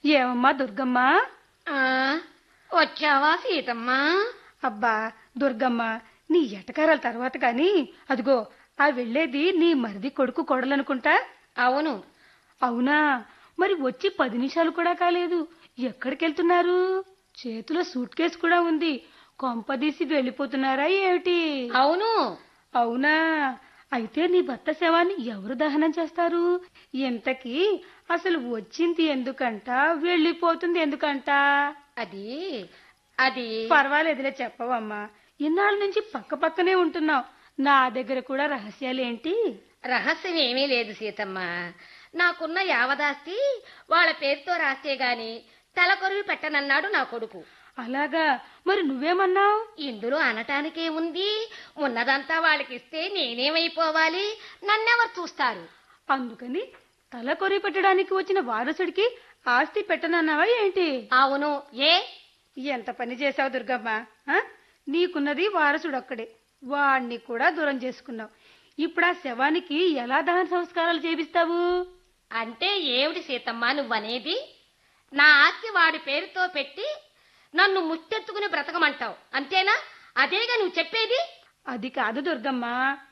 ఏమమ్మా దుర్గమ్మ ఆ వచ్చావా సీతమ్మ అబ్బా దుర్గమ్మ నీ ఎటకారాల తర్వాత కాని అదిగో ఆ వెళ్ళేది నీ మరిది కొడుకు కొడలనుకుంటా అవును అవునా మరి వచ్చి పది నిమిషాలు కూడా కాలేదు ఎక్కడికి వెళ్తున్నారు చేతిలో సూట్ కేసు కూడా ఉంది కొంపదీసి వెళ్ళిపోతున్నారా ఏమిటి అవును అవునా అయితే నీ భర్త శవాన్ని ఎవరు దహనం చేస్తారు ఇంతకీ అసలు వచ్చింది ఎందుకంట వెళ్ళిపోతుంది ఎందుకంట అది అది పర్వాలేదులే చెప్పవమ్మా ఇన్నాళ్ళ నుంచి పక్క పక్కనే ఉంటున్నావు నా దగ్గర కూడా రహస్యాలేంటి రహస్యం ఏమీ లేదు సీతమ్మ నాకున్న యావదాస్తి వాళ్ళ పేరుతో రాస్తే గాని తలకొరివి పెట్టనన్నాడు నా కొడుకు అలాగా మరి నువ్వేమన్నావు ఇందులో అనటానికే ఉంది ఉన్నదంతా వాళ్ళకిస్తే నేనేమైపోవాలి నన్నెవరు చూస్తారు అందుకని తల కొరి పెట్టడానికి వచ్చిన వారసుడికి ఆస్తి పెట్టనన్నావా ఏంటి అవును ఏ ఎంత పని చేశావు దుర్గమ్మ ఆ? నీకున్నది వారసుడు ఒక్కడే వాణ్ణి కూడా దూరం చేసుకున్నావు ఇప్పుడు ఆ శవానికి ఎలా దహన సంస్కారాలు చేపిస్తావు అంటే ఏమిటి సీతమ్మ నువ్వనేది నా ఆస్తి వాడి పేరుతో పెట్టి నన్ను ముత్తెత్తుకుని బ్రతకమంటావు అంతేనా అదేగా నువ్వు చెప్పేది అది కాదు దుర్గమ్మ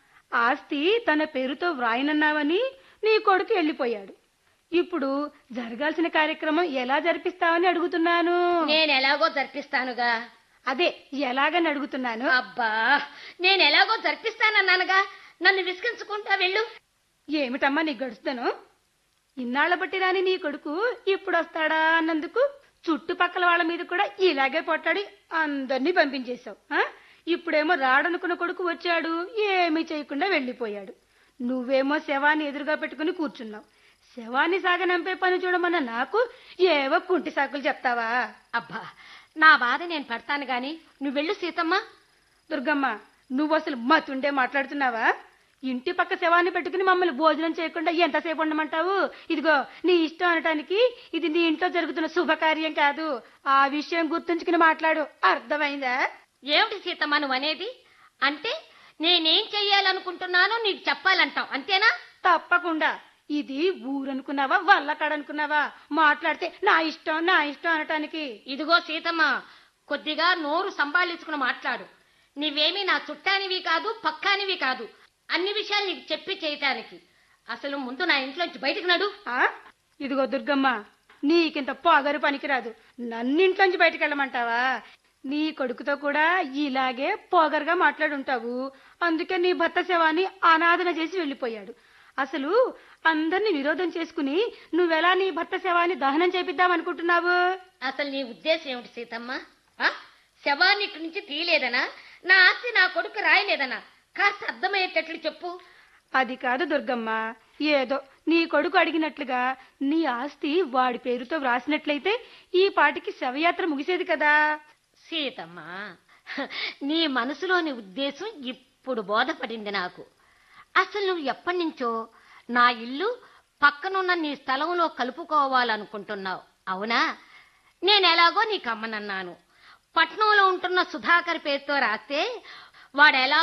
ఆస్తి తన పేరుతో వ్రాయనన్నావని నీ కొడుకు వెళ్ళిపోయాడు ఇప్పుడు జరగాల్సిన కార్యక్రమం ఎలా జరిపిస్తావని అడుగుతున్నాను నేను ఎలాగో జరిపిస్తానుగా అదే ఎలాగని అడుగుతున్నాను అబ్బా నేను ఎలాగో జరిపిస్తానన్నానుగా నన్ను విసిగించుకుంటా వెళ్ళు ఏమిటమ్మా నీ గడుస్తాను ఇన్నాళ్ల బట్టి రాని నీ కొడుకు ఇప్పుడు వస్తాడా అన్నందుకు చుట్టుపక్కల వాళ్ళ మీద కూడా ఇలాగే పొట్టాడి అందరినీ పంపించేశావు ఆ? ఇప్పుడేమో రాడనుకున్న కొడుకు వచ్చాడు ఏమీ చేయకుండా వెళ్ళిపోయాడు నువ్వేమో శవాన్ని ఎదురుగా పెట్టుకుని కూర్చున్నావు శవాన్ని సాగనంపే పని చూడమన్న నాకు ఏవో కుంటి సాకులు చెప్తావా అబ్బా నా బాధ నేను పడతాను గాని నువ్వు వెళ్ళు సీతమ్మ దుర్గమ్మ నువ్వు అసలు మతుండే మాట్లాడుతున్నావా ఇంటి పక్క శవాన్ని పెట్టుకుని మమ్మల్ని భోజనం చేయకుండా ఎంతసేపు ఉండమంటావు ఇదిగో నీ ఇష్టం అనటానికి ఇది నీ ఇంట్లో జరుగుతున్న శుభకార్యం కాదు ఆ విషయం గుర్తుంచుకుని మాట్లాడు అర్థమైందా ఏమిటి సీతమ్మ నువ్వు అనేది అంటే నేనేం చెయ్యాలనుకుంటున్నానో నీకు చెప్పాలంటావు అంతేనా తప్పకుండా ఇది ఊరనుకున్నావా వల్లకాడనుకున్నావా మాట్లాడితే నా ఇష్టం నా ఇష్టం అనటానికి ఇదిగో సీతమ్మ కొద్దిగా నోరు సంభాళించుకుని మాట్లాడు నీవేమీ నా చుట్టానివి కాదు పక్కానివి కాదు అన్ని విషయాలు నీకు చెప్పి చేయటానికి అసలు ముందు నా ఇంట్లోంచి బయటకు నడు ఆ ఇదిగో దుర్గమ్మ నీకింత పొగరు పనికిరాదు నన్నింట్లోంచి బయటికి వెళ్ళమంటావా నీ కొడుకుతో కూడా ఇలాగే పొగరుగా మాట్లాడుంటావు అందుకే నీ భర్త శవాన్ని అనాథన చేసి వెళ్ళిపోయాడు అసలు అందరినీ విరోధం చేసుకుని నువ్వెలా నీ భర్త శవాన్ని దహనం చేపిద్దామనుకుంటున్నావు అసలు నీ ఉద్దేశం ఏమిటి సీతమ్మ ఆ? శవాన్ని ఇక్కడి నుంచి తీయలేదనా నా ఆస్తి నా కొడుకు రాయలేదనా కాస్త అర్థమయ్యేటట్లు చెప్పు అది కాదు దుర్గమ్మ ఏదో నీ కొడుకు అడిగినట్లుగా నీ ఆస్తి వాడి పేరుతో వ్రాసినట్లయితే ఈ పాటికి శవయాత్ర ముగిసేది కదా సీతమ్మ నీ మనసులోని ఉద్దేశం ఇప్పుడు బోధపడింది నాకు అసలు నువ్వు ఎప్పటి నుంచో నా ఇల్లు పక్కనున్న నీ స్థలంలో కలుపుకోవాలనుకుంటున్నావు అవునా నేను ఎలాగో నీకు అమ్మనన్నాను పట్నంలో ఉంటున్న సుధాకర్ పేరుతో రాస్తే వాడు ఎలా